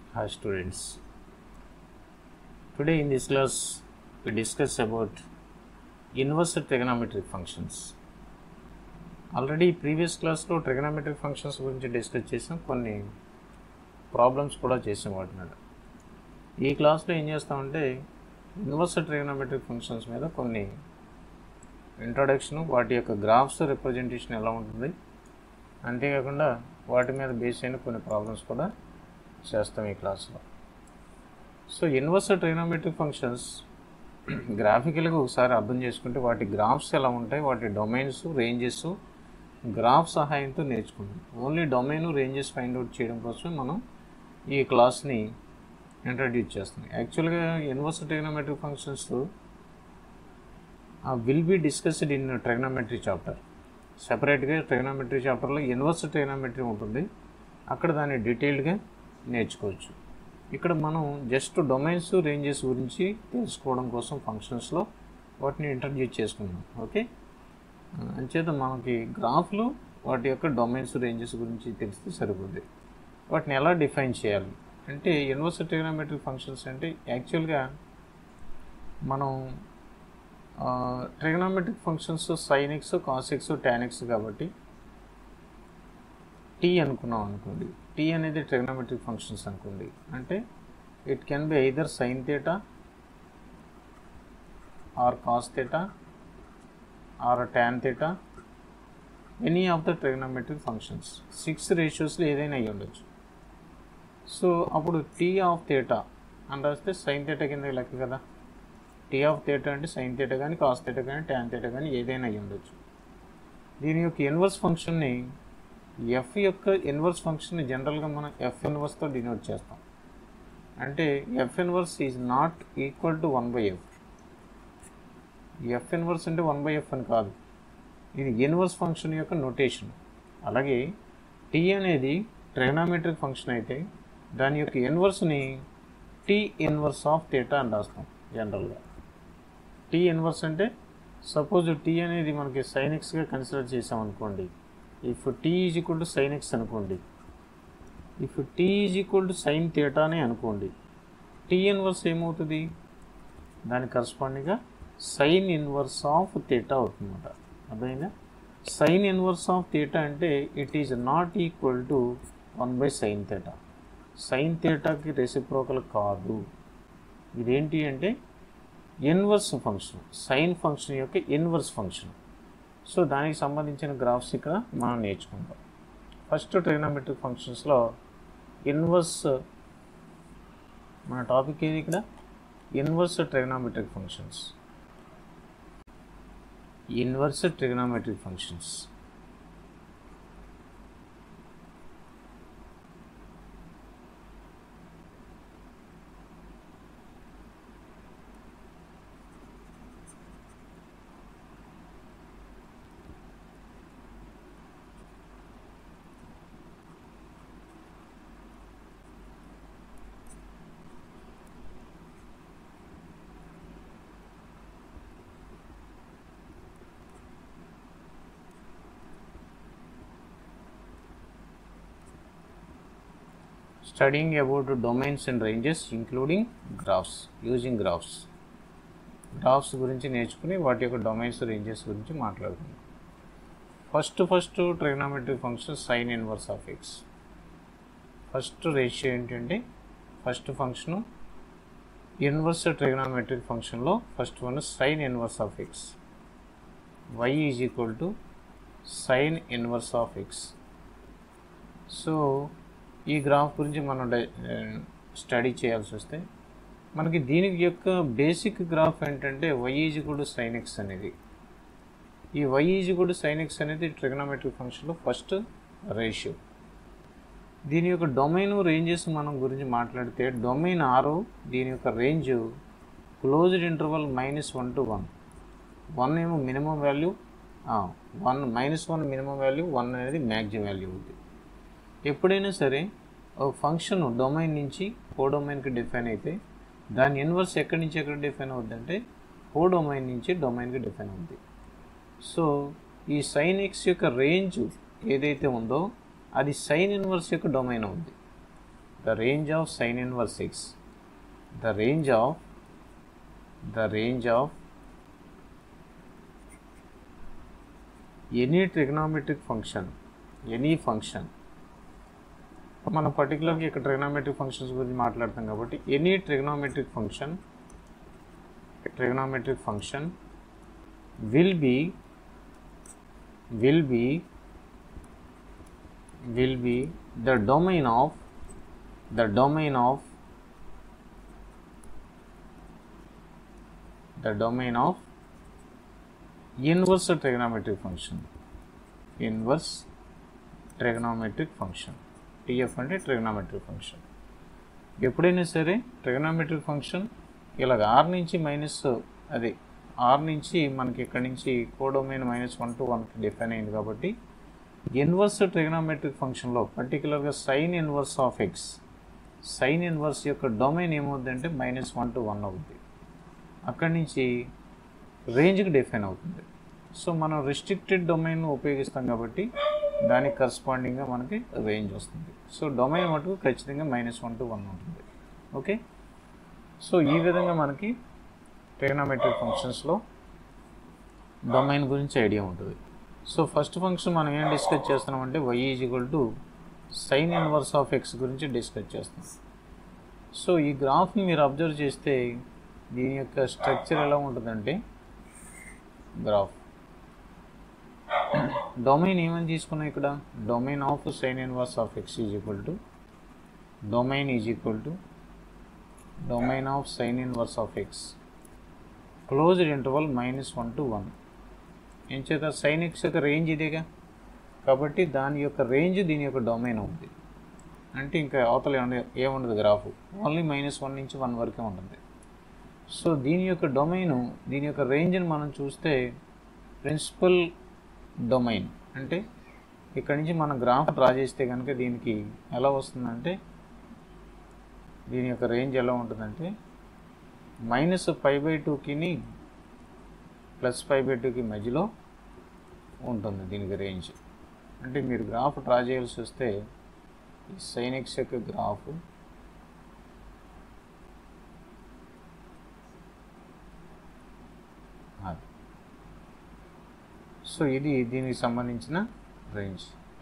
Hi students. Today in this class we discuss about inverse trigonometric functions. Already previous క్లాస్లో trigonometric functions గురించి discuss చేసాం కొన్ని problems కూడా చేసాం వాటి మీద ఈ క్లాస్లో ఏం చేస్తామంటే ఇన్వర్స్ ట్రిగనామెట్రిక్ ఫంక్షన్స్ మీద కొన్ని ఇంట్రొడక్షన్ వాటి యొక్క గ్రాఫ్స్ రిప్రజెంటేషన్ ఎలా ఉంటుంది అంతేకాకుండా వాటి మీద బేస్ అయిన కొన్ని ప్రాబ్లమ్స్ కూడా చేస్తాం ఈ క్లాస్లో సో ఇన్వర్స్ ట్రిగనామెట్రిక్ ఫంక్షన్స్ గ్రాఫికల్గా ఒకసారి అర్థం చేసుకుంటే వాటి గ్రాఫ్స్ ఎలా ఉంటాయి వాటి డొమైన్స్ రేంజెస్ గ్రాఫ్ సహాయంతో నేర్చుకుంటాం only domain ranges find out చేయడం కోసం మనం ఈ క్లాస్ని ఇంట్రడ్యూస్ చేస్తాం యాక్చువల్గా inverse trigonometric functions will be discussed in trigonometry chapter సెపరేట్గా ట్రిగనోమెట్రీ చాప్టర్లో ఇన్వర్స్ ట్రిగనోమెట్రీ ఉంటుంది అక్కడ దాన్ని డీటెయిల్డ్గా నేర్చుకోవచ్చు ఇక్కడ మనం జస్ట్ డొమైన్స్ రేంజెస్ గురించి తెలుసుకోవడం కోసం ఫంక్షన్స్లో వాటిని ఇంట్రడ్యూస్ చేసుకున్నాం ఓకే అంచేత మనకి గ్రాఫ్లు వాటి యొక్క డొమైన్స్ రేంజెస్ గురించి తెలిస్తే సరిపోద్ది వాటిని ఎలా డిఫైన్ చేయాలి అంటే ఇన్వర్స్ ట్రిగనోమెట్రిక్ ఫంక్షన్స్ అంటే యాక్చువల్గా మనం trigonometric functions sine x cos x tan x కాబట్టి టీ అనుకున్నాం అనుకోండి టీ అనేది ట్రిగనోమెట్రిక్ ఫంక్షన్స్ అనుకోండి అంటే it can be either sine theta or cos theta or tan theta any of the trigonometric functions six రేషియోస్లో ఏదైనా అయ్యి ఉండొచ్చు సో అప్పుడు టీ ఆఫ్ థేటా అని రాస్తే సైన్ థేటా కింద లెక్క కదా టీ ఆఫ్ థేటా అంటే సైన్ థేటా కానీ కాస్ థేటా కానీ ట్యాన్ థేటా కానీ ఏదైనా అయ్యి ఉండొచ్చు దీని యొక్క ఇన్వర్స్ ఫంక్షన్ని ఎఫ్ యొక్క ఇన్వర్స్ ఫంక్షన్ జనరల్గా మనం ఎఫ్ ఇన్వర్స్తో డినోట్ చేస్తాం అంటే F inverse is not equal to one by F F inverse అంటే వన్ బై ఎఫ్ అని కాదు ఇది ఇన్వర్స్ ఫంక్షన్ యొక్క నొటేషన్ అలాగే టీ అనేది ట్రిగనామెట్రిక్ ఫంక్షన్ అయితే దాని యొక్క ఇన్వర్స్ని టీ ఇన్వర్స్ ఆఫ్ థేటా అని రాస్తాం జనరల్గా టీ ఇన్వర్స్ అంటే సపోజ్ టీ అనేది మనకి సైనిక్స్గా కన్సిడర్ చేసామనుకోండి if T is equal to sine x అనుకోండి if T is equal to sine థియేటానే అనుకోండి టీ ఇన్వర్స్ ఏమవుతుంది దాని కరస్పాండింగ్గా సైన్ ఇన్వర్స్ ఆఫ్ థీటా అవుతుందన్నమాట అర్థమైందా సైన్ ఇన్వర్స్ ఆఫ్ థీటా అంటే it is not equal to one by sine theta sine థీటాకి రెసిప్రోకల్ కాదు ఇదేంటి అంటే ఇన్వర్స్ ఫంక్షన్ సైన్ ఫంక్షన్ యొక్క ఇన్వర్స్ ఫంక్షన్ సో దానికి సంబంధించిన గ్రాఫ్స్ ఇక్కడ మనం నేర్చుకుంటాం ఫస్ట్ ట్రిగనోమెట్రిక్ ఫంక్షన్స్లో ఇన్వర్స్ మన టాపిక్ ఏది ఇక్కడ inverse trigonometric functions inverse trigonometric functions studying about domains and ranges including graphs using graphs graphs గురించి నేర్చుకుని వాటి యొక్క డొమైన్స్ రేంజెస్ గురించి మాట్లాడుకుందాం first first trigonometric function sine inverse of x first ratio ఏంటంటే ఫస్ట్ ఫంక్షను ఇన్వర్స్ ట్రిగనామెట్రిక్ ఫంక్షన్లో first one sine inverse of x y is equal to sine inverse of x so ఈ graph గురించి మనం study చేయాల్సి వస్తే మనకి దీనికి యొక్క బేసిక్ గ్రాఫ్ ఏంటంటే వై ఈజ్ కూడా సైన్ ఎక్స్ అనేది ఈ వై ఈజ్ కూడా సైన్ ఎక్స్ అనేది ట్రిగనామెట్రిక్ ఫంక్షన్లో ఫస్ట్ రేషియో దీని యొక్క డొమైన్ రేంజెస్ మనం గురించి మాట్లాడితే డొమైన్ ఆరు దీని యొక్క range closed interval minus one to one one ఏమో minimum value one minus one minimum value one అనేది మ్యాక్సిమం వాల్యూ ఉంది ఎప్పుడైనా సరే ఒక ఫంక్షన్ డొమైన్ నుంచి కో డొమైన్కి డిఫైన్ అయితే దాని ఇన్వర్స్ ఎక్కడి నుంచి ఎక్కడ డిఫైన్ అవుద్ది అంటే కో డొమైన్ నుంచి డొమైన్కి డిఫైన్ అవుద్ది సో ఈ సైన్ ఎక్స్ యొక్క రేంజ్ ఏదైతే ఉందో అది సైన్ ఇన్వర్స్ యొక్క డొమైన్ అవుద్ది the range of sin inverse x the range of the range of any trigonometric function any function మనం పర్టికులర్గా ఇక్కడ ట్రిగ్నామెట్రిక్ ఫంక్షన్స్ గురించి మాట్లాడతాం కాబట్టి any trigonometric function trigonometric function will be will be will be the domain of the domain of the domain of inverse trigonometric function inverse trigonometric function TF అంటే trigonometric function ఎప్పుడైనా సరే trigonometric function ఇలాగ R నుంచి minus అది R నుంచి మనకి ఇక్కడ నుంచి కోడొమైన్ మైనస్ వన్ టు వన్కి డిఫైన్ అయింది కాబట్టి ఇన్వర్స్ ట్రిగనామెట్రిక్ ఫంక్షన్లో పర్టికులర్గా sine inverse of x sine inverse యొక్క డొమైన్ ఏమవుద్దంటే మైనస్ వన్ టు వన్ అవుద్ది అక్కడి నుంచి రేంజ్కి డిఫైన్ అవుతుంది సో మనం రిస్ట్రిక్టెడ్ డొమైన్ ఉపయోగిస్తాం కాబట్టి దానికి కరస్పాండింగ్గా మనకి రేంజ్ వస్తుంది సో డొమైన్ మటుకు ఖచ్చితంగా మైనస్ వన్ టు వన్ ఉంటుంది ఓకే సో ఈ విధంగా మనకి ట్రిగనామెట్రిక్ ఫంక్షన్స్లో డొమైన్ గురించి ఐడియా ఉంటుంది సో ఫస్ట్ ఫంక్షన్ మనం ఏం డిస్కస్ చేస్తున్నామంటే y is equal to sine inverse of x గురించి డిస్కస్ చేస్తాం సో ఈ గ్రాఫ్ని మీరు అబ్జర్వ్ చేస్తే దీని యొక్క స్ట్రక్చర్ ఎలా ఉంటుందంటే గ్రాఫ్ డొమైన్ ఏమని తీసుకున్నాం ఇక్కడ domain of sine inverse of x is equal to domain is equal to domain of sine inverse of x closed interval minus one to one ఏం చేత సైన్ ఎక్స్ యొక్క రేంజ్ ఇదేగా కాబట్టి దాని యొక్క రేంజ్ దీని యొక్క డొమైన్ ఉంది అంటే ఇంకా అవతల ఏముంది ఏముండదు గ్రాఫ్ ఓన్లీ మైనస్ వన్ నుంచి వన్ వరకే ఉంటుంది సో దీని యొక్క డొమైన్ దీని యొక్క రేంజ్ని మనం చూస్తే ప్రిన్సిపల్ డొమైన్ అంటే ఇక్కడ నుంచి మనం గ్రాఫ్ డ్రా చేస్తే కనుక దీనికి ఎలా వస్తుందంటే దీని యొక్క రేంజ్ ఎలా ఉంటుందంటే మైనస్ ఫైవ్ బై టూకిని ప్లస్ ఫైవ్ బై టూకి మధ్యలో ఉంటుంది దీనికి రేంజ్ అంటే మీరు గ్రాఫ్ డ్రా చేయాల్సి వస్తే ఈ సైనిక్స్ యొక్క గ్రాఫ్ అది సో ఇది దీనికి సంబంధించిన రేంజ్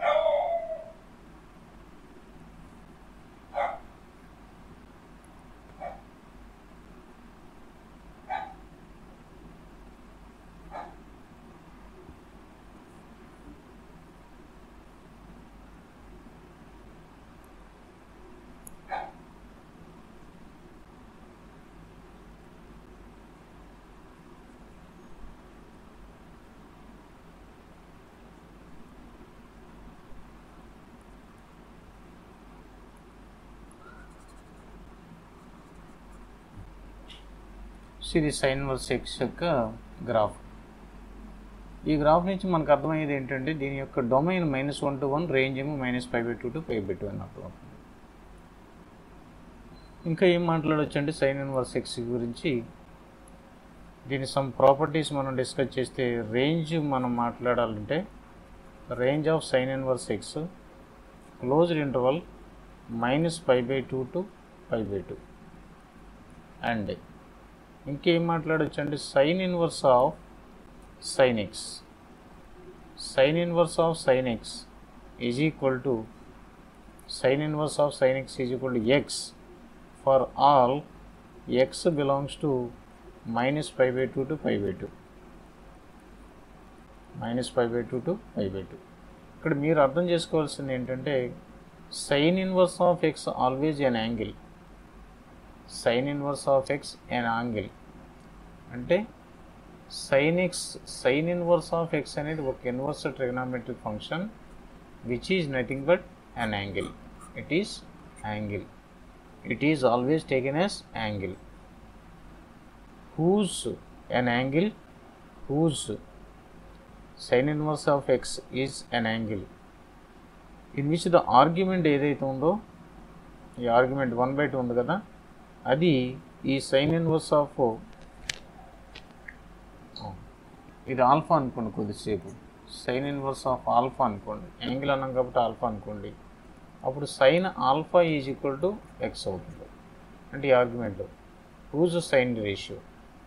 సో ఇది సైన్ వర్స్ ఎక్స్ యొక్క గ్రాఫ్ ఈ గ్రాఫ్ నుంచి మనకు అర్థమయ్యేది ఏంటంటే దీని యొక్క domain minus one to one range ఏమో minus five by two to five by two అన్నట్టు ఉంటుంది ఇంకా ఏం మాట్లాడవచ్చు అంటే సైన్ ఇన్వర్స్ ఎక్స్ గురించి దీని సమ్ ప్రాపర్టీస్ మనం డిస్కస్ చేస్తే రేంజ్ మనం మాట్లాడాలంటే range of sine inverse x closed interval minus five by two to five by two and ఇంకేం మాట్లాడచ్చు అంటే sine inverse of sine x sine inverse of sine x is equal to sine inverse of sine x is equal to x for all x belongs to minus five by two to five by two minus five by two to five by two ఇక్కడ మీరు అర్థం చేసుకోవాల్సింది ఏంటంటే sine inverse of x always an angle sine inverse of x an angle అంటే sine x sine inverse of x అనేది ఒక inverse trigonometric function which is nothing but an angle it is angle it is always taken as angle whose an angle whose sin inverse of x is an angle in which the argument ఏదైతే ఉందో ఈ argument one by two ఉంది కదా అది ఈ sine inverse of ఇది alpha అనుకోండి కొద్దిసేపు సైన్ ఇన్వర్స్ ఆఫ్ ఆల్ఫా అనుకోండి యాంగిల్ అన్నాం కాబట్టి ఆల్ఫా అనుకోండి అప్పుడు sine alpha is equal to x అవుతుంది అంటే ఈ ఆర్గ్యుమెంట్లో whose sine ratio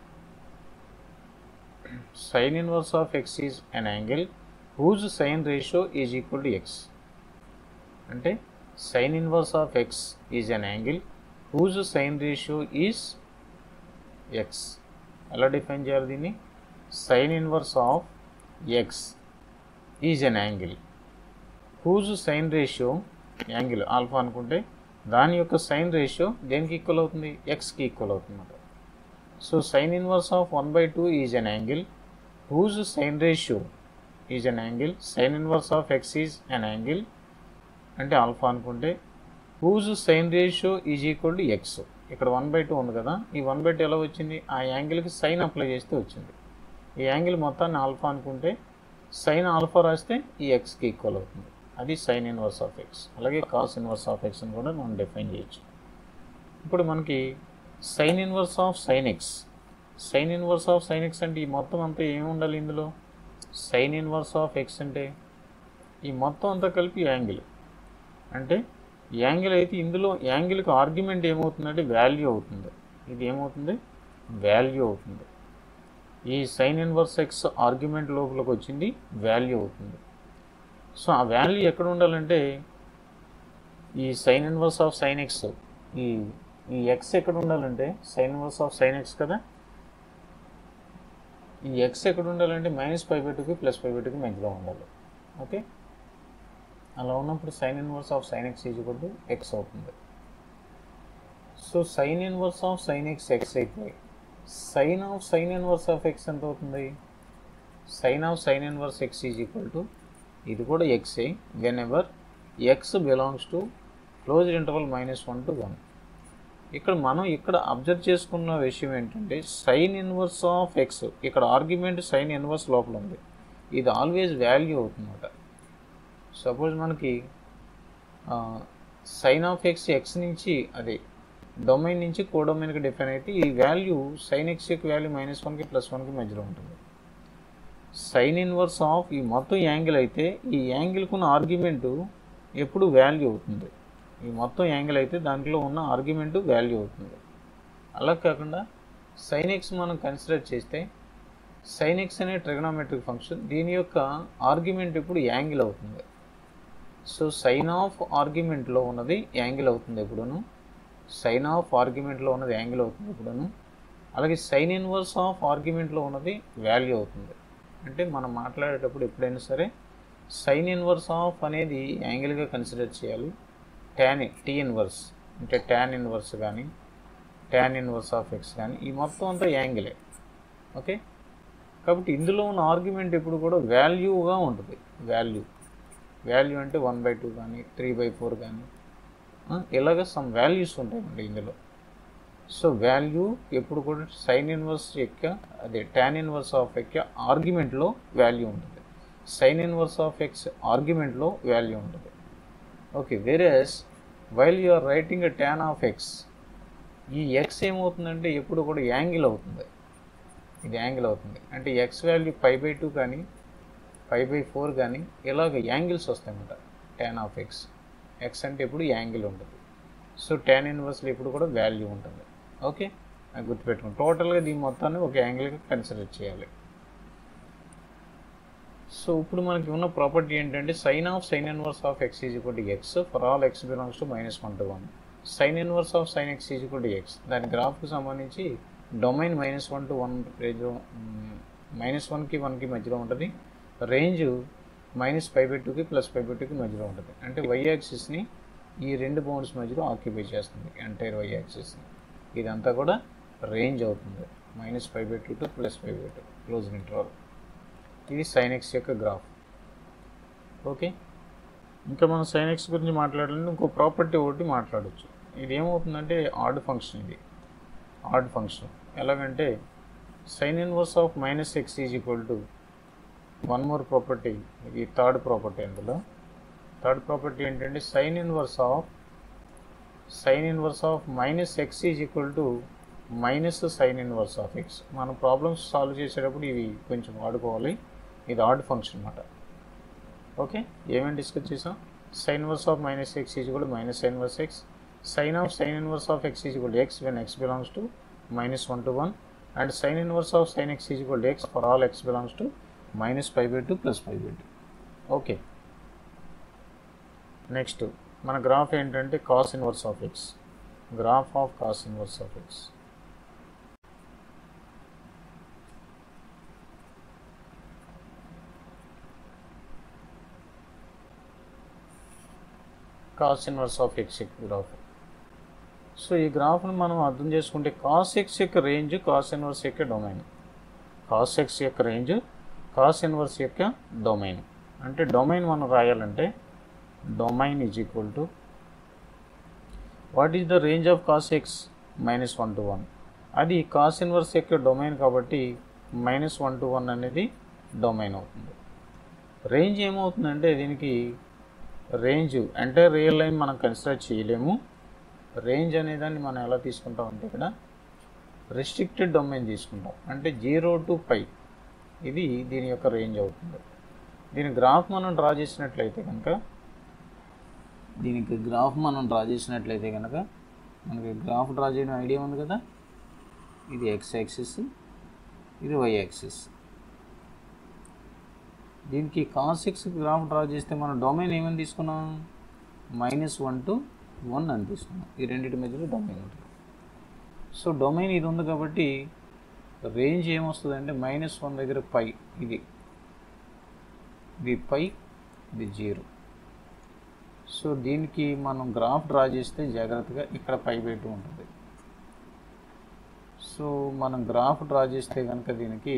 sine inverse of x is an angle whose sine ratio is equal to x అంటే sine inverse of x is an angle whose sine ratio is x ఎలా define చేయాలి దీన్ని sine inverse of x is an angle whose sine ratio angle alpha అనుకుంటే దాని యొక్క sign ratio దేనికి equal అవుతుంది ఎక్స్కి equal అవుతుంది అన్నమాట so sine inverse of one by two is an angle whose sine ratio is an angle sine inverse of x is an angle అంటే alpha అనుకుంటే whose sine ratio is equal to x ఇక్కడ one by two ఉంది కదా ఈ one by two ఎలా వచ్చింది ఆ యాంగిల్కి sign apply చేస్తే వచ్చింది ఈ యాంగిల్ మొత్తాన్ని ఆల్ఫా అనుకుంటే సైన్ ఆల్ఫా రాస్తే ఈ ఎక్స్కి ఈక్వల్ అవుతుంది అది సైన్ ఇన్వర్స్ ఆఫ్ ఎక్స్ అలాగే కాస్ ఇన్వర్స్ ఆఫ్ ఎక్స్ అని కూడా మనం డిఫైన్ చేయొచ్చు ఇప్పుడు మనకి sine inverse of sine x sine inverse of sine x అంటే ఈ మొత్తం అంతా ఏమి ఉండాలి ఇందులో సైన్ ఇన్వర్స్ ఆఫ్ ఎక్స్ అంటే ఈ మొత్తం అంతా కలిపి యాంగిల్ అంటే యాంగిల్ అయితే ఇందులో యాంగిల్కి ఆర్గ్యుమెంట్ ఏమవుతుందంటే వాల్యూ అవుతుంది ఇది ఏమవుతుంది వాల్యూ అవుతుంది ఈ సైన్ ఇన్వర్స్ ఎక్స్ ఆర్గ్యుమెంట్ లోపలికి వచ్చింది వాల్యూ అవుతుంది సో ఆ వాల్యూ ఎక్కడ ఉండాలంటే ఈ sine inverse of sine x ఈ ఈ ఎక్స్ ఎక్కడ ఉండాలంటే sine inverse of sine x కదా ఈ ఎక్స్ ఎక్కడ ఉండాలంటే మైనస్ ఫైవ్ బై టూకి ప్లస్ ఫైవ్ బై టూకి మధ్యలో ఉండాలి ఓకే అలా ఉన్నప్పుడు sine inverse of sine x is equal to x అవుతుంది so sine inverse of sine x x అయితే sine of sine inverse of x ఎంత అవుతుంది sine of sine inverse x is equal to ఇది కూడా x whenever x belongs to closed interval minus one to one ఇక్కడ మనం ఇక్కడ observe చేసుకున్న విషయం ఏంటంటే సైన్ ఇన్వర్స్ ఆఫ్ ఎక్స్ ఇక్కడ ఆర్గ్యుమెంట్ సైన్ ఇన్వర్స్ లోపల ఉంది ఇది ఆల్వేస్ వాల్యూ అవుతుందన్నమాట సపోజ్ మనకి సైన్ ఆఫ్ ఎక్స్ ఎక్స్ నుంచి అదే డొమైన్ నుంచి కో డొమైన్కి డిఫైన్ అయితే ఈ వాల్యూ సైన్ ఎక్స్ యొక్క వాల్యూ మైనస్ వన్కి ప్లస్ వన్కి మధ్యలో ఉంటుంది సైన్ ఇన్వర్స్ ఆఫ్ ఈ మొత్తం యాంగిల్ అయితే ఈ యాంగిల్కి ఉన్న ఆర్గ్యుమెంటు ఎప్పుడు వాల్యూ అవుతుంది ఈ మొత్తం యాంగిల్ అయితే దాంట్లో ఉన్న ఆర్గ్యుమెంట్ వాల్యూ అవుతుంది అలా కాకుండా సైన్ ఎక్స్ మనం కన్సిడర్ చేస్తే సైన్ ఎక్స్ అనే ట్రిగనామెట్రిక్ ఫంక్షన్ దీని యొక్క ఆర్గ్యుమెంట్ ఇప్పుడు యాంగిల్ అవుతుంది సో సైన్ ఆఫ్ ఆర్గ్యుమెంట్లో ఉన్నది యాంగిల్ అవుతుంది ఎప్పుడును సైన్ ఆఫ్ ఆర్గ్యుమెంట్లో ఉన్నది యాంగిల్ అవుతుంది ఎప్పుడును అలాగే సైన్ ఇన్వర్స్ ఆఫ్ ఆర్గ్యుమెంట్లో ఉన్నది వాల్యూ అవుతుంది అంటే మనం మాట్లాడేటప్పుడు ఎప్పుడైనా సరే సైన్ ఇన్వర్స్ ఆఫ్ అనేది యాంగిల్గా కన్సిడర్ చేయాలి ట్యాన్ టీ ఇన్వర్స్ అంటే ట్యాన్ ఇన్వర్స్ కానీ ట్యాన్ ఇన్వర్స్ ఆఫ్ ఎక్స్ కానీ ఈ మొత్తం అంతా యాంగిలే ఓకే కాబట్టి ఇందులో ఉన్న ఆర్గ్యుమెంట్ ఎప్పుడు కూడా వాల్యూగా ఉంటుంది వాల్యూ వాల్యూ అంటే వన్ బై టూ కానీ త్రీ బై ఫోర్ కానీ ఇలాగ సమ్ వాల్యూస్ ఉంటాయండి ఇందులో సో వాల్యూ ఎప్పుడు కూడా సైన్ ఇన్వర్స్ యొక్క అదే ట్యాన్ ఇన్వర్స్ ఆఫ్ యొక్క ఆర్గ్యుమెంట్లో వాల్యూ ఉంటుంది సైన్ ఇన్వర్స్ ఆఫ్ ఎక్స్ ఆర్గ్యుమెంట్లో వాల్యూ ఉంటుంది okay whereas while you are writing a tan of x ఈ ఎక్స్ ఏమవుతుందంటే ఎప్పుడు కూడా యాంగిల్ అవుతుంది ఇది యాంగిల్ అవుతుంది అంటే x value five by two కానీ ఫైవ్ బై ఫోర్ కానీ ఇలాగ యాంగిల్స్ వస్తాయన్నమాట ట్యాన్ ఆఫ్ ఎక్స్ ఎక్స్ అంటే ఎప్పుడు యాంగిల్ ఉంటుంది సో ట్యాన్ ఇన్వర్స్లో ఇప్పుడు కూడా వాల్యూ ఉంటుంది ఓకే అది గుర్తుపెట్టుకోండి టోటల్గా దీని మొత్తాన్ని ఒక యాంగిల్గా కన్సిడర్ చేయాలి సో ఇప్పుడు మనకి ఉన్న ప్రాపర్టీ ఏంటంటే sine of sine inverse of x is equal to x for all x belongs to minus one to one sine inverse of sine x is equal to x దాని గ్రాఫ్కి సంబంధించి domain minus one to one రేంజ్లో minus వన్కి వన్కి మధ్యలో ఉంటుంది range minus five by టూకి plus five by టూకి మధ్యలో ఉంటుంది అంటే వై యాక్సిస్ని ఈ రెండు బౌండ్స్ మధ్యలో ఆక్యుపై చేస్తుంది ఎంటైర్ వై యాక్సిస్ని ఇదంతా కూడా రేంజ్ అవుతుంది minus five by two to plus five by two close interval ఇది సైనెక్స్ యొక్క గ్రాఫ్ ఓకే ఇంకా మనం సైనెక్స్ గురించి మాట్లాడాలంటే ఇంకో ప్రాపర్టీ ఒకటి మాట్లాడవచ్చు ఇది ఏమవుతుందంటే ఆడ్ ఫంక్షన్ ఇది ఆడ్ ఫంక్షన్ ఎలాగంటే sine inverse of minus x is equal to one more property ఇది థర్డ్ ప్రాపర్టీ అందులో థర్డ్ ప్రాపర్టీ ఏంటంటే sine inverse of sine inverse of minus x is equal to minus sine inverse of x మనం problems solve చేసేటప్పుడు ఇవి కొంచెం వాడుకోవాలి ఇది odd function అనమాట ఓకే ఏమేమి డిస్కస్ చేసాం sine inverse of minus x is కూడా minus sine inverse x sine of sine inverse of x is equal x when x belongs to minus one to one and sine inverse of sine x is equal x for all x belongs to minus five by two plus five by two okay next మన graph ఏంటంటే cos inverse of x graph of cos inverse of x cos inverse of x graph so ఈ గ్రాఫ్ను మనం అర్థం చేసుకుంటే cos x యొక్క range cos inverse యొక్క domain cos x యొక్క రేంజ్ కాస్ ఇన్వర్స్ యొక్క డొమైన్ అంటే డొమైన్ మనం రాయాలంటే domain is equal to what is the range of cos x minus one to one అది కాస్ ఇన్వర్స్ యొక్క డొమైన్ కాబట్టి మైనస్ వన్ టు వన్ అనేది డొమైన్ అవుతుంది రేంజ్ ఏమవుతుందంటే దీనికి రేంజ్ అంటే రియల్ లైన్ మనం కన్సిడర్ చేయలేము రేంజ్ అనేదాన్ని మనం ఎలా తీసుకుంటాం అంటే ఇక్కడ రెస్ట్రిక్టెడ్ డొమైన్ తీసుకుంటాం అంటే జీరో టు పై ఇది దీని యొక్క రేంజ్ అవుతుంది దీని గ్రాఫ్ మనం డ్రా చేసినట్లయితే కనుక దీనికి గ్రాఫ్ మనం డ్రా చేసినట్లయితే కనుక మనకి గ్రాఫ్ డ్రా చేయడం ఐడియా ఉంది కదా ఇది ఎక్స్ యాక్సిస్ ఇది వై యాక్సిస్ దీనికి కాస్ ఎక్స్ గ్రాఫ్ డ్రా చేస్తే మనం డొమైన్ ఏమని తీసుకున్నాం మైనస్ వన్ టు వన్ అని తీసుకున్నాం ఈ రెండింటి మధ్యలో డొమైన్ ఉంటుంది సో డొమైన్ ఇది ఉంది కాబట్టి రేంజ్ ఏమొస్తుంది అంటే మైనస్ వన్ దగ్గర పై ఇది ఇది పై ఇది జీరో సో దీనికి మనం గ్రాఫ్ డ్రా చేస్తే జాగ్రత్తగా ఇక్కడ పై బై టూ ఉంటుంది సో మనం గ్రాఫ్ డ్రా చేస్తే కనుక దీనికి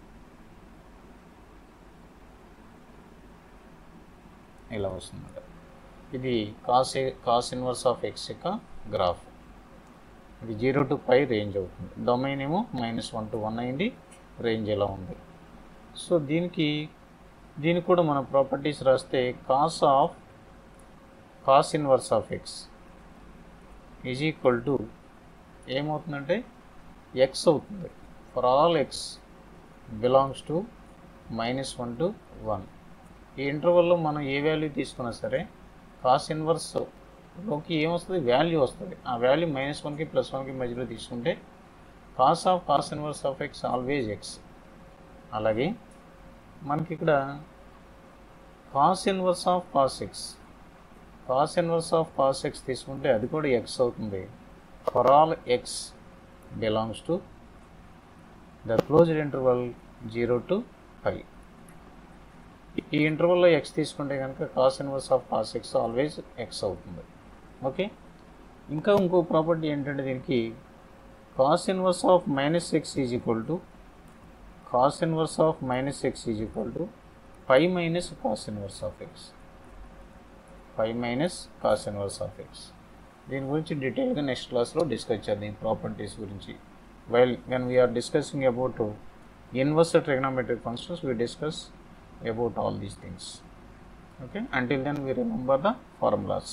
ఇలా వస్తుంది ఇది cos cos inverse of x యొక్క గ్రాఫ్ ఇది జీరో టు పై రేంజ్ అవుతుంది డొమైన్ ఏమో మైనస్ వన్ టు వన్ అయింది రేంజ్ ఎలా ఉంది సో దీనికి దీనికి కూడా మన ప్రాపర్టీస్ రాస్తే cos of cos inverse of x is equal to ఏమవుతుందంటే ఎక్స్ అవుతుంది for all x belongs to minus one to one ఈ ఇంటర్వల్లో మనం ఏ వాల్యూ తీసుకున్నా సరే కాస్ ఇన్వర్స్ లోకి ఏమొస్తుంది వాల్యూ వస్తుంది ఆ వాల్యూ మైనస్ వన్కి ప్లస్ వన్కి మధ్యలో తీసుకుంటే cos of cos inverse of x always x అలాగే మనకి ఇక్కడ cos inverse of cos x cos inverse of cos x తీసుకుంటే అది కూడా ఎక్స్ అవుతుంది for all x belongs to the closed interval zero to five ఈ ఇంటర్వల్లో ఎక్స్ తీసుకుంటే కనుక cos inverse of cos x always x అవుతుంది ఓకే ఇంకా ఇంకో ప్రాపర్టీ ఏంటంటే దీనికి cos inverse of minus x is equal to cos inverse of minus x is equal to five minus cos inverse of x five minus cos inverse of x దీని గురించి డీటెయిల్గా next క్లాస్లో discuss చేద్దాం ఈ properties గురించి while when we are discussing about inverse trigonometric functions we discuss about all these things okay until then we remember the formulas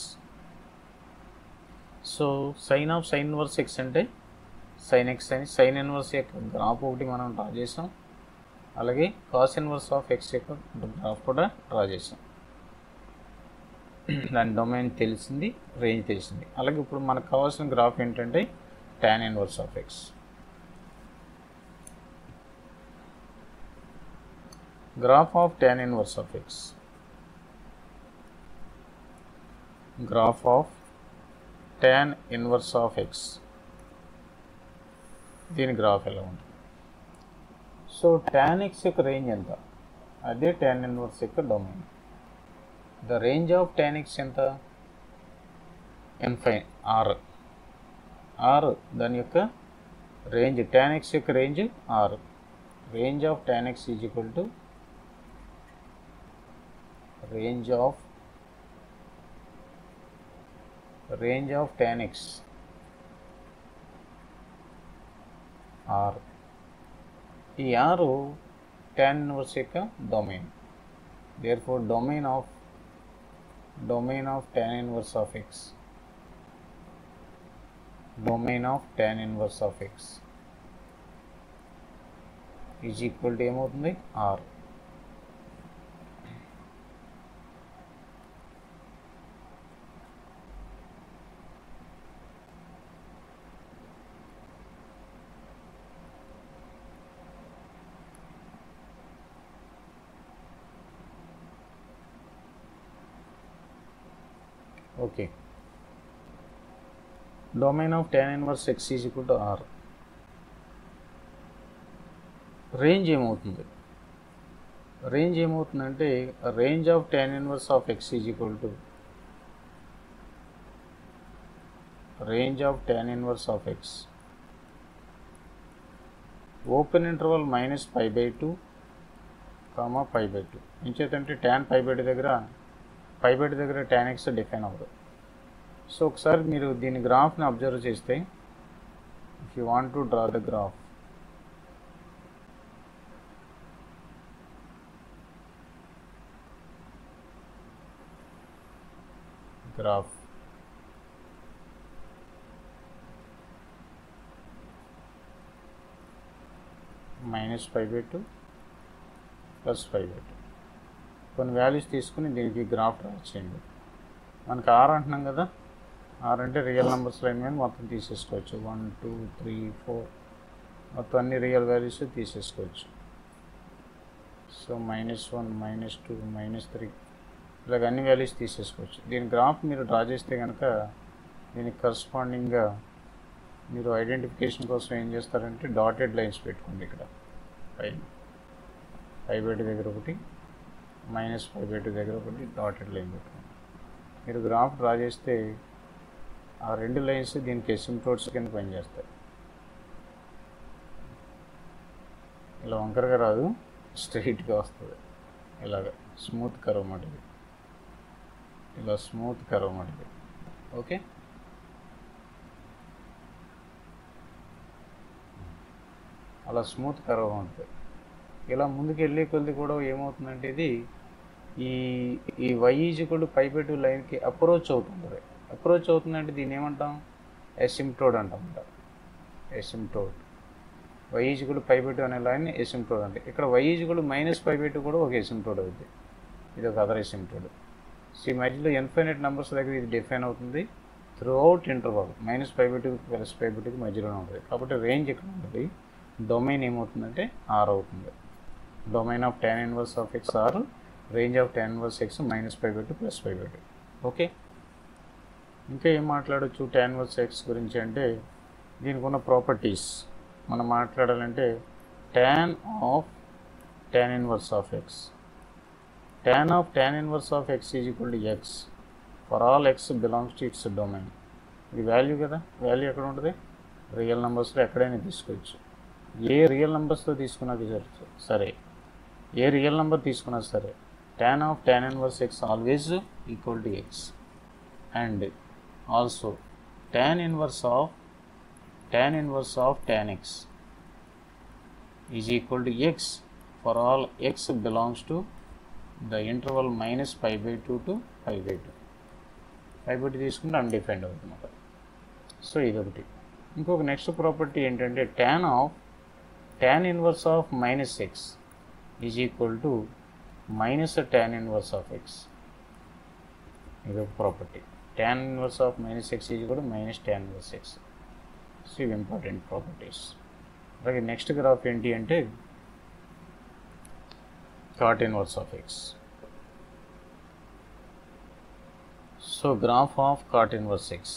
so sine of sine inverse x అంటే sine x అని sine inverse యొక్క graph ఒకటి మనం draw చేసాం అలాగే cos inverse of x యొక్క graph కూడా draw చేసాం దాని డొమైన్ తెలిసింది రేంజ్ తెలిసింది అలాగే ఇప్పుడు మనకు కావాల్సిన గ్రాఫ్ ఏంటంటే tan inverse of x graph of tan inverse of x graph of tan inverse of x దీని గ్రాఫ్ ఎలా ఉంటుంది సో tan x యొక్క రేంజ్ ఎంత అదే tan ఇన్వర్స్ యొక్క domain the range of tan x ఎంత ఎన్ఫై ఆర్ ఆర్ దాని యొక్క రేంజ్ tan x యొక్క range R range of tan x is equal to range of range of tan x r ఈ ఆరు tan ఇన్వర్స్ యొక్క domain therefore domain of domain of tan inverse of x domain of tan inverse of x is equal to ఏమవుతుంది R okay domain of tan inverse x is equal to R range ఏమవుతుంది range ఏమవుతుందంటే range of tan inverse of x is equal to range of tan inverse of x open interval minus pi by two comma pi by two ఎంచేతంటే tan pi by దగ్గర pi by దగ్గర tan x define అవ్వదు so ఒకసారి మీరు దీని గ్రాఫ్ని observe చేస్తే if you want to draw the graph graph minus five by two plus five by two కొన్ని వాల్యూస్ తీసుకుని దీనికి గ్రాఫ్ డ్రా చేయండి మనకి ఆర్ అంటున్నాం కదా ఆర్ అంటే రియల్ నెంబర్స్ లైన్ మీద మొత్తం తీసేసుకోవచ్చు వన్ టూ త్రీ ఫోర్ మొత్తం అన్ని రియల్ వాల్యూస్ తీసేసుకోవచ్చు so minus one minus two minus three ఇలాగ అన్ని వాల్యూస్ తీసేసుకోవచ్చు దీని గ్రాఫ్ మీరు డ్రా చేస్తే కనుక దీనికి కరస్పాండింగ్గా మీరు ఐడెంటిఫికేషన్ కోసం ఏం చేస్తారంటే డాటెడ్ లైన్స్ పెట్టుకోండి ఇక్కడ ఫైవ్ ఫైవ్ బెడ్ దగ్గర ఒకటి మైనస్ ఫైవ్ బెడ్ దగ్గర ఒకటి డాటెడ్ లైన్ పెట్టుకోండి మీరు గ్రాఫ్ డ్రా చేస్తే ఆ రెండు లైన్స్ దీనికి ఎసిమ్టోడ్స్ కింద పనిచేస్తాయి ఇలా వంకరగా రాదు స్ట్రైట్గా వస్తుంది ఇలాగ స్మూత్ కర్వ్ మటుది ఇలా స్మూత్ కర్వ్ మటుది ఓకే అలా స్మూత్ కర్వ్ ఉంటుంది ఇలా ముందుకు వెళ్ళే కొద్ది కూడా ఏమవుతుందంటే ఇది ఈ ఈ వై ఈజ్వల్ పైపెట్టు లైన్కి అప్రోచ్ అవుతుంది అప్రోచ్ అవుతుందంటే దీన్ని ఏమంటాం ఎసిమ్టోడ్ అంటాం ఎసిమ్టోడ్ వై ఈజ్వల్ పైపెట్టు అనే లైన్ ఎసిమ్టోడ్ అంటే ఇక్కడ వై ఈజ్వల్ మైనస్ పైపెట్టు కూడా ఒక ఎసిమ్టోడ్ అవుతుంది ఇది ఒక అదర్ ఎసిమ్టోడ్ సో ఈ మధ్యలో ఇన్ఫైనైట్ నెంబర్స్ దగ్గర ఇది డిఫైన్ అవుతుంది త్రూ అవుట్ ఇంటర్వల్ మైనస్ పైపెట్టు ప్లస్ పైపెట్టుకి మధ్యలోనే ఉంటుంది కాబట్టి రేంజ్ ఇక్కడ ఉంటుంది డొమైన్ ఏమవుతుందంటే ఆర్ అవుతుంది domain of tan inverse of x R range of tan inverse x minus five by two plus five by two okay ఇంకా ఏం మాట్లాడచ్చు టెన్ ఇన్వర్స్ ఎక్స్ గురించి అంటే దీనికి ఉన్న ప్రాపర్టీస్ మనం మాట్లాడాలంటే tan of tan inverse of x tan of tan inverse of x is equal to x for all x belongs to its domain ఇది వాల్యూ కదా వాల్యూ ఎక్కడ ఉంటుంది రియల్ నెంబర్స్లో ఎక్కడైనా తీసుకోవచ్చు ఏ రియల్ నెంబర్స్తో తీసుకున్నా సరే ఏ రియల్ నెంబర్ తీసుకున్నా సరే tan of tan inverse x always equal to x and also tan inverse of tan inverse of tan x is equal to x for all x belongs to the interval minus five by two to five by two five by two తీసుకుంటే undefined అవుతుంది so ఇదొకటి ఇంకొక next property ఏంటంటే tan of tan inverse of minus x is equal to minus tan inverse of x ఇది ఒక property tan inverse of minus x is కూడా minus tan inverse x so ఇవి important properties అలాగే next graph ఏంటి అంటే cot inverse of x so graph of cot inverse x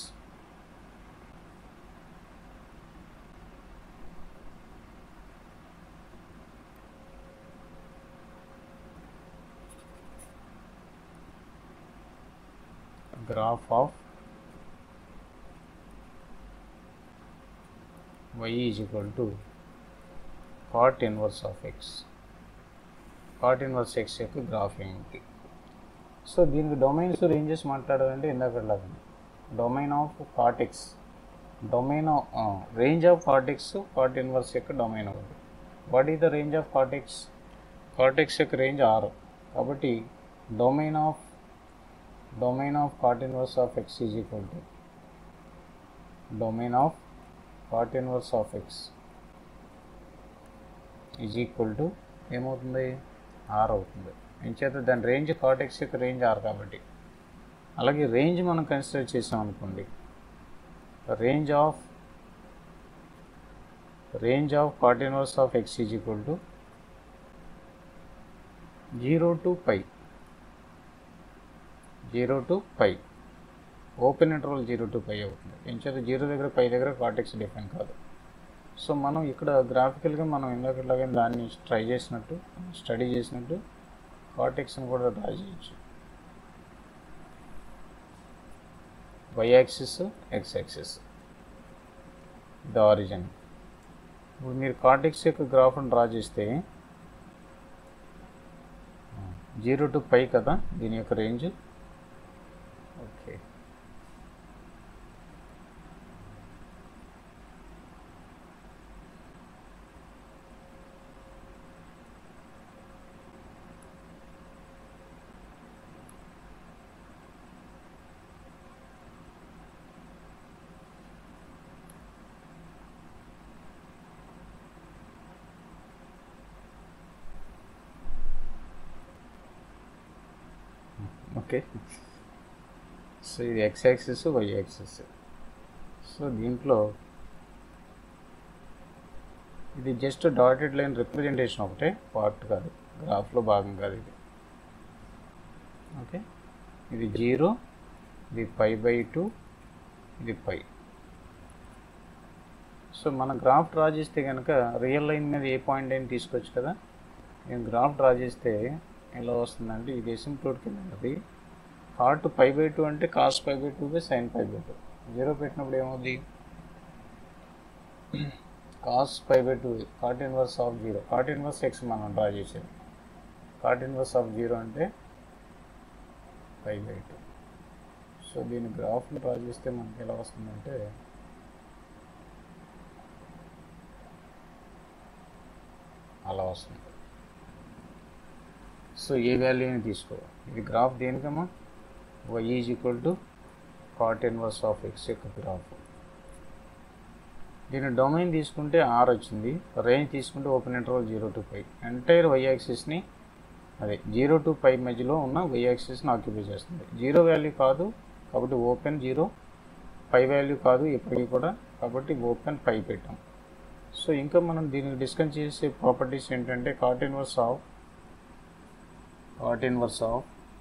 graph of y is equal to cot inverse of x cot inverse x యొక్క graph ఏమిటి so దీనికి domains ranges మాట్లాడాలంటే ఇందాక domain of cot x domain range of cot x cot inverse యొక్క domain ఒకటి what is the range of cot x cot x యొక్క range ఆరు కాబట్టి domain of domain of cot inverse of x is equal to domain of cot inverse of x is equal to ఏమవుతుంది R అవుతుంది ఎంచేత దాని range cot x యొక్క range R కాబట్టి అలాగే రేంజ్ మనం కన్సిడర్ చేసాం అనుకోండి range of range of cot inverse of x is equal to zero to pi zero to pi open interval zero to pi అవుతుంది ఎంచేత జీరో దగ్గర పై దగ్గర కార్టెక్స్ డిఫైన్ కాదు సో మనం ఇక్కడ గ్రాఫికల్గా మనం ఇందాకలాగే దాన్ని ట్రై చేసినట్టు స్టడీ చేసినట్టు కార్టెక్స్ని కూడా డ్రా చేయొచ్చు y axis x axis the origin ఇప్పుడు మీరు కార్టెక్స్ యొక్క గ్రాఫ్ని డ్రా చేస్తే జీరో టు పై కదా దీని యొక్క రేంజ్ ఓకే ఓకే సో ఇది x axis y axis so దీంట్లో ఇది జస్ట్ డాటెడ్ లైన్ రిప్రజెంటేషన్ ఒకటే పార్ట్ కాదు గ్రాఫ్లో భాగం కాదు ఇది ఓకే ఇది జీరో ఇది పై బై టూ ఇది పై సో మన గ్రాఫ్ డ్రా చేస్తే కనుక రియల్ లైన్ మీద ఏ పాయింట్ అయినా తీసుకోవచ్చు కదా నేను గ్రాఫ్ డ్రా చేస్తే ఎలా వస్తుందంటే ఇది ఎసింప్లోడ్ కింద ఉన్నది కాట్ పై బై టూ అంటే cos pi by two by sine pi by two zero పెట్టినప్పుడు ఏమవుద్ది cos pi by two cot inverse of zero cot inverse x మనం డ్రా చేసేది కాట్ ఇన్వర్స్ ఆఫ్ జీరో అంటే పై బై టూ సో దీని గ్రాఫ్ని draw చేస్తే మనకి ఎలా వస్తుందంటే అలా వస్తుంది సో ఏ వాల్యూని తీసుకోవాలి ఇది గ్రాఫ్ దేనికమ్మా y is equal to cot inverse of x యొక్క గ్రాఫ్ దీని డొమైన్ తీసుకుంటే ఆర్ వచ్చింది రేంజ్ తీసుకుంటే open interval zero to five entire y యాక్సిస్ని అదే జీరో టు ఫైవ్ మధ్యలో ఉన్న వై యాక్సిస్ని ఆక్యుపై చేస్తుంది జీరో వాల్యూ కాదు కాబట్టి ఓపెన్ జీరో పై వాల్యూ కాదు ఇప్పటికీ కూడా కాబట్టి ఓపెన్ పై పెట్టాం సో ఇంకా మనం దీనికి డిస్కస్ చేసే ప్రాపర్టీస్ ఏంటంటే cot inverse of cot inverse of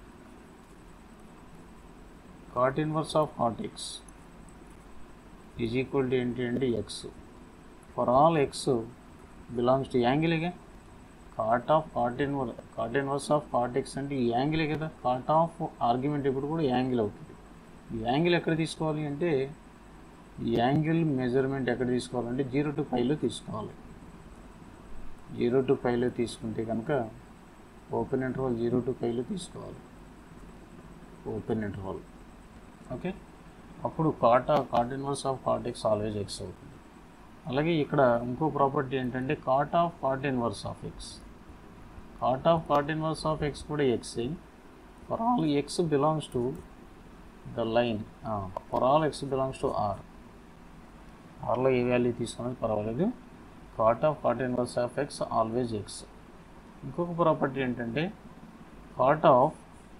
cot inverse of cot x is equal to ఏంటి అంటే x for all x belongs to angle గా cot of cot inverse cot inverse of cot x అంటే ఈ angle కదా cot of argument ఇప్పుడు కూడా angle అవుతుంది ఈ యాంగిల్ ఎక్కడ తీసుకోవాలి అంటే ఈ యాంగిల్ మెజర్మెంట్ ఎక్కడ తీసుకోవాలంటే జీరో టు ఫైవ్లో తీసుకోవాలి జీరో టు ఫైవ్లో తీసుకుంటే కనుక ఓపెన్ ఇంటర్వల్ జీరో టు ఫైవ్లో తీసుకోవాలి ఓపెన్ ఇంటర్వల్ ఓకే అప్పుడు cot cot inverse of cot x always x అవుతుంది అలాగే ఇక్కడ ఇంకో ప్రాపర్టీ ఏంటంటే cot of cot inverse of x cot of cot inverse of x కూడా x for all x belongs to the line for all x belongs to R ఆర్లో ఏ value తీసుకున్నది పర్వాలేదు cot of cot inverse of x always x ఇంకొక property ఏంటంటే cot of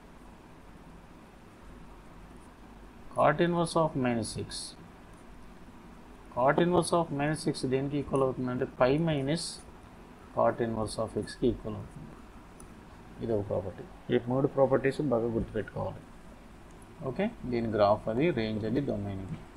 cot inverse of minus six cot inverse of minus six దేనికి equal అవుతుందంటే pi minus cot inverse of ఎక్స్కి equal అవుతుంది ఇది ఒక ప్రాపర్టీ ఈ మూడు ప్రాపర్టీస్ బాగా గుర్తుపెట్టుకోవాలి ఓకే దీని గ్రాఫ్ అది రేంజ్ అది డొమైన్ ఇది